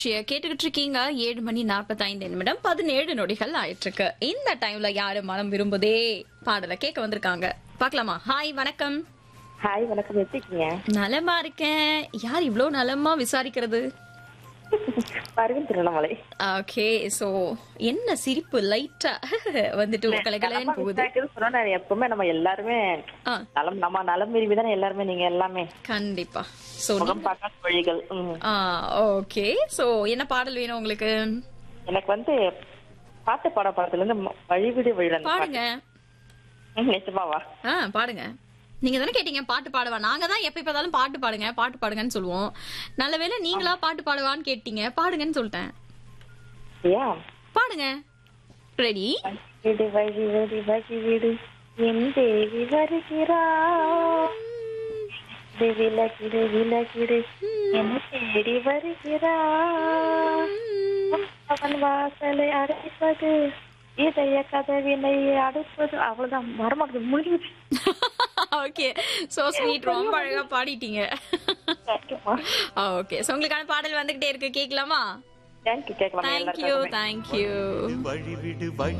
நிகழ்ச்சியை கேட்டுக்கிட்டு இருக்கீங்க ஏழு மணி நாற்பத்தைந்து நிமிடம் பதினேழு நொடிகள் ஆயிட்டு இருக்கு இந்த டைம்ல யாரு மனம் விரும்புதே பாடலை கேட்க வந்திருக்காங்க பார்க்கலாமா ஹாய் வணக்கம் ஹாய் வணக்கம் எப்படி இருக்கீங்க நலமா இருக்கேன் யார் இவ்ளோ நலமா விசாரிக்கிறது பருவன் திருவண்ணாமலை ஓகே சோ என்ன சிரிப்பு லைட்டா வந்துட்டு கலகலன்னு நலமா போகுது விசாரிக்கிறது சொன்னா நான் எப்பவுமே நம்ம எல்லாருமே ஆ நலம் நம்ம நலம் விரும்பி தானே எல்லாருமே நீங்க எல்லாமே கண்டிப்பா சோ முகம் பார்க்காத வழிகள் ம். ஆ ஓகே சோ என்ன பாடல் வேணும் உங்களுக்கு எனக்கு வந்து பாட்டு பாட பாடத்துல இருந்து ம- வழிவிடு வழிடன் பாடுங்க நிச்சயமாவா ஆ பாடுங்க நீங்க தானே கேட்டீங்க பாட்டு பாடுவா நாங்க தான் எப்ப பார்த்தாலும் பாட்டு பாடுங்க பாட்டு பாடுங்கன்னு சொல்லுவோம் நல்ல வேளை நீங்களா பாட்டு பாடுவான்னு கேட்டீங்க பாடுங்கன்னு சொல்லிட்டேன் ஏ பாடுங்க ரெடி விடு வழி வழி வழி விடு என் தேவி வருகிறார் இது விலகிடு விலகிடு என்ன தேடி வருகிறார் அவன் வாசலை அடைப்பது இதய கதவினை அடுப்பது அவ்வளவுதான் வரமாட்டேது முடிஞ்சு ஓகே சோ ஸ்வீட் ரொம்ப அழகா பாடிட்டீங்க ஓகே சோ உங்களுக்கான பாடல் வந்துகிட்டே இருக்கு கேட்கலாமா தேங்க்யூ கேட்கலாம் தேங்க்யூ தேங்க்யூ வழிவிடு வழி